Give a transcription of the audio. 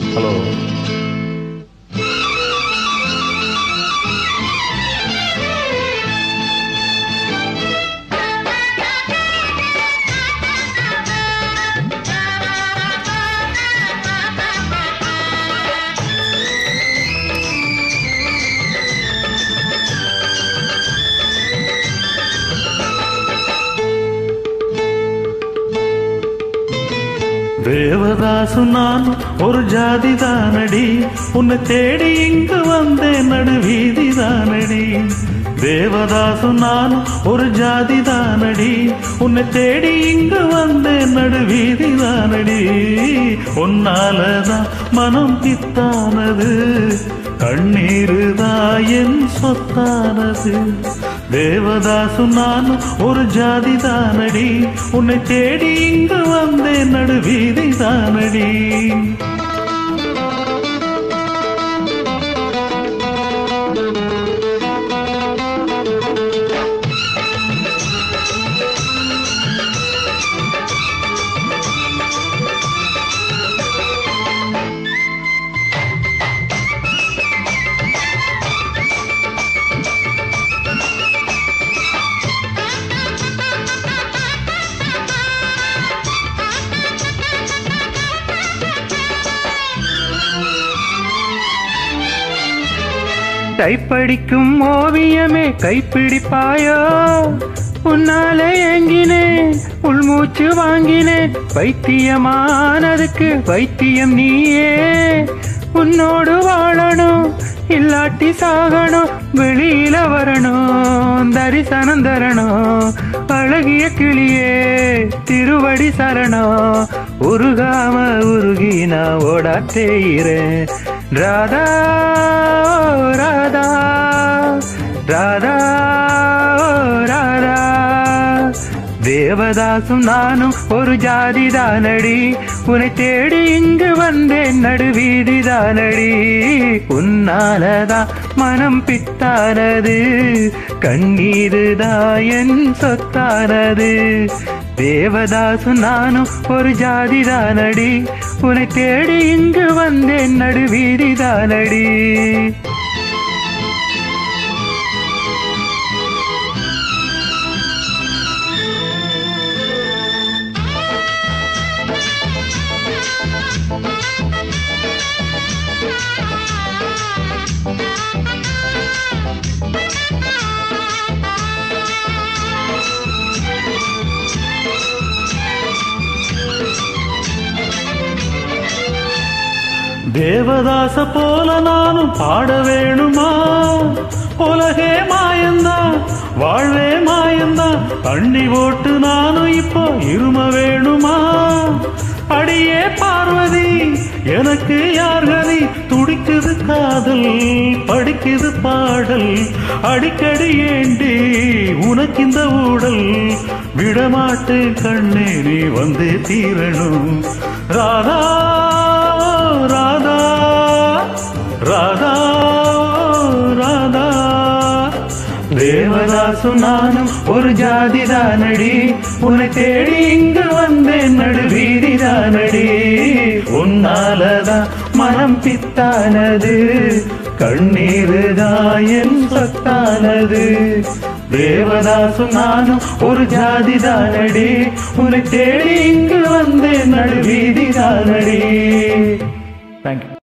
hello Devadasu நான் ஒரு ஜாதி தானடி உன்னை தேடி இங்கு வந்தேன் நடுவீதி தானடி தேவதாசு நான் ஒரு ஜாதி தானடி உன்னை தேடி இங்கு வந்தேன் நடுவீதி தானடி உன்னாலதான் மனம் பித்தானது கண்ணீருதான் என் சொத்தானது தேவதாசு நான் ஒரு ஜாதி தானடி உன்னை தேடி இங்கு வந்தேன் நடுவீதி தானடி கைப்படிக்கும் ஓவியமே கைப்பிடிப்பாயோ உன்னாலே ஏங்கினேன் உள்மூச்சு வாங்கினேன் வைத்தியமானதுக்கு வைத்தியம் நீயே உன்னோடு வாழணும் இல்லாட்டி சாகணும் வெளியில வரணும் தரிசனம் தரணும் அழகிய கிளியே திருவடி சரணம் உருகாம உருகி நான் ஓடாத்தேயிறேன் ராதா ஓ ராதா ராதா ஓ ராதா தேவதாசும் நானும் ஒரு ஜாதி தானடி உன்னை தேடி இங்கு வந்தேன் நடுவீதி தானடி உன்னாலதான் மனம் பித்தானது கண்ணீருதான் என் சொத்தானது தேவதாசு நானும் ஒரு ஜாதி தானடி உன்னை தேடி இங்கு வந்தேன் நடுவீதி தானடி தேவதாச போல நானும் பாட வேணுமா உலகே மாயந்தான் வாழ்வே மாயந்தான் தண்ணி போட்டு நானும் இப்போ இரும வேணுமா அடியே பார்வதி எனக்கு யார் கதி துடிக்குது காதல் படிக்குது பாடல் அடிக்கடி ஏண்டி உனக்கு இந்த ஊடல் விடமாட்டேன் கண்ணே நீ வந்து தீரணும் ராதா ராதா ராதா ராதா தேவதாசு நானும் ஒரு ஜாதி தானடி உன்னை தேடி இங்கு வந்தேன் நடுவீதி தானடி உன்னாலதான் மனம் பித்தானது கண்ணீருதான் என் சொத்தானது தேவதாசு நானும் ஒரு ஜாதி தானடி உன்னை தேடி இங்கு வந்தேன் நடுவீதி தானடி தேங்க்யூ